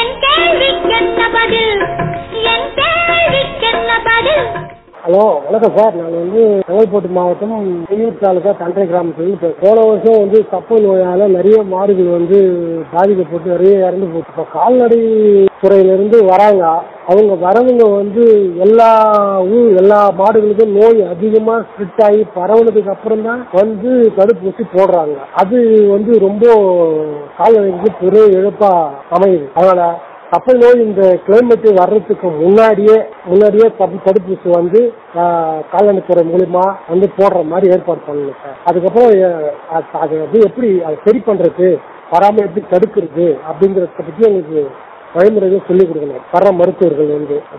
என் கேள்விக்கென்ன பதில் என் கேள்விக்கென்ன பதில் ஹலோ வணக்கம் சார் நான் வந்து செங்கல்பட்டு மாவட்டம் செய்யூர் தாலுகா தண்டை கிராமத்தில் இப்போ போன வருஷம் வந்து கப்பல் நோயால் நிறைய மாடுகள் வந்து பாதிக்கப்பட்டு நிறைய இறந்து போச்சு இப்போ கால்நடை துறையிலிருந்து வராங்க அவங்க வரவங்க வந்து எல்லா ஊர் எல்லா மாடுகளுக்கும் நோய் அதிகமாக ஸ்ப்ரிட் ஆகி பரவுனதுக்கு அப்புறம் தான் வந்து தடுப்பூசி போடுறாங்க அது வந்து ரொம்ப கால்நடைக்கு பெரிய இழப்பா அமையுது அதனால கப்பல் நோய் இந்த கிளைமேட் வர்றதுக்கு முன்னாடியே முன்னாடியே தடு- தடுப்பூசி வந்து ஆஹ், கால்நடைத்துறை மூலியமா வந்து போடுற மாதிரி ஏற்பாடு பண்ணணும் சார் அதுக்கப்புறம் அஹ், அது- அது வந்து எப்படி அதை சரி பண்றது வராம எப்படி தடுக்கிறது அப்படிங்கறத பத்தி எங்களுக்கு வழிமுறைகள் சொல்லிக் கொடுக்கணும் வர்ற மருத்துவர்கள் வந்து